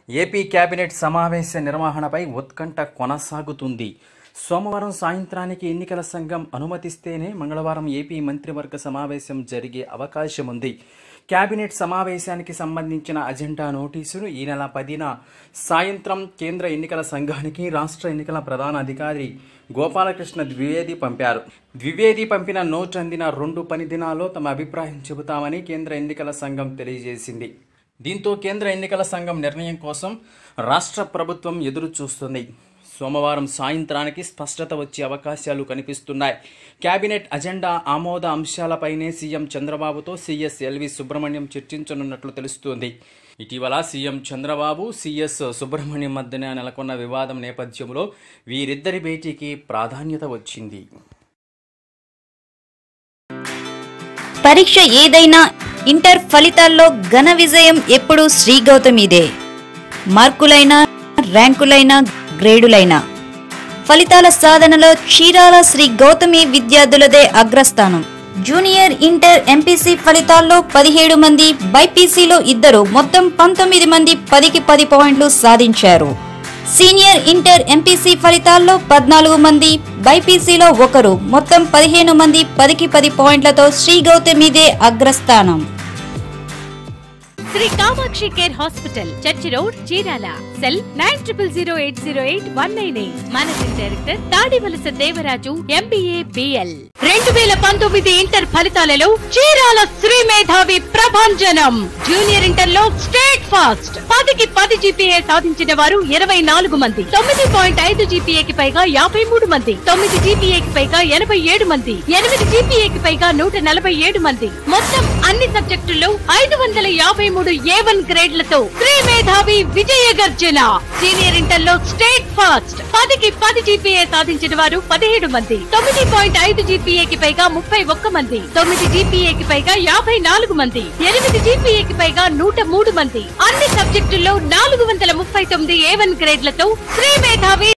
AP cabinet సమావేశ నిర్వహణపై ఉత్కంఠ కొనసాగుతుంది సోమవారం సాయంత్రానికి ఎన్నికల సంఘం అనుమతిస్తేనే మంగళవారం ఏపీ మంత్రివర్గ సమావేశం జరిగే అవకాశం ఉంది కేబినెట్ సమావేశానికి సంబంధించిన అజెండా నోటీసును ఈ నెల పదిన సాయంత్రం కేంద్ర ఎన్నికల సంఘానికి రాష్ట్ర ఎన్నికల ప్రధాన అధికారి గోపాలకృష్ణ ద్వివేది పంపారు ద్వివేది పంపిన నోట్ అందిన రెండు పని దినాల్లో తమ అభిప్రాయం చెబుతామని కేంద్ర ఎన్నికల సంఘం తెలియజేసింది దీంతో కేంద్ర ఎన్నికల సంఘం నిర్ణయం కోసం రాష్ట్ర ప్రభుత్వం ఎదురు చూస్తుంది సోమవారం సాయంత్రానికి స్పష్టత వచ్చే అవకాశాలు కనిపిస్తున్నాయి కేబినెట్ అజెండా ఆమోద అంశాలపైనే సీఎం చంద్రబాబుతో సీఎస్ ఎల్వి సుబ్రహ్మణ్యం చర్చించనున్నట్లు తెలుస్తోంది ఇటీవల సీఎం చంద్రబాబు సీఎస్ సుబ్రహ్మణ్యం మధ్యన నెలకొన్న వివాదం నేపథ్యంలో వీరిద్దరి భేటీకి ప్రాధాన్యత వచ్చింది పరీక్ష ఏదైనా ఇంటర్ ఫలితాల్లో ఘన విజయం ఎప్పుడూ శ్రీ గౌతమిదే మార్కులైనా ర్యాంకులైనా గ్రేడులైనా ఫలితాల సాధనలో చీరాల శ్రీ గౌతమి విద్యార్థులదే అగ్రస్థానం జూనియర్ ఇంటర్ ఎంపీసీ ఫలితాల్లో పదిహేడు మంది బైపీసీలో ఇద్దరు మొత్తం పంతొమ్మిది మంది పదికి పది పాయింట్లు సాధించారు సీనియర్ ఇంటర్ ఎంపీసీ ఫలితాల్లో పద్నాలుగు మంది బైపీసీలో ఒకరు మొత్తం పదిహేను మంది పదికి పది పాయింట్లతో శ్రీ గౌతమిదే అగ్రస్థానం Sri Kamakshi care hospital church road Chirala cell nine triple zero eight zero eight one nine eight managing director Tadivalasa Devaraju MBA BL రెండు వేల పంతొమ్మిది ఇంటర్ ఫలితాలలో చీరాల శ్రీ మేధావి ప్రభంజనం జూనియర్ ఇంటర్ లో స్టేట్ ఫాస్ట్ పదికి పది జీపీఏ సాధించిన వారు ఇరవై నాలుగు మంది తొమ్మిది పాయింట్ ఐదు జీపీఏకి పైగా యాభై మూడు మంది తొమ్మిది జీపీఏకి పైగా ఎనభై ఏడు మంది ఎనిమిది జీపీఏకి పైగా నూట నలభై ఏడు మంది మొత్తం అన్ని సబ్జెక్టుల్లో ఐదు వందల యాభై మూడు ఏ వన్ గ్రేడ్లతో శ్రీ మేధావి విజయ గర్జన సీనియర్ ఇంటర్ లో స్టేట్ ఫాస్ట్ పదికి పది జీపీఏ సాధించిన వారు పదిహేడు మంది తొమ్మిది పాయింట్ ఐదు జీపీఏకి పైగా ముప్పై ఒక్క మంది తొమ్మిది జీపీఏకి పైగా యాభై నాలుగు మంది ఎనిమిది జీపీఏకి పైగా నూట మూడు మంది అన్ని సబ్జెక్టుల్లో నాలుగు వందల ముప్పై తొమ్మిది ఏ వన్ గ్రేడ్లతో శ్రీ మేధావి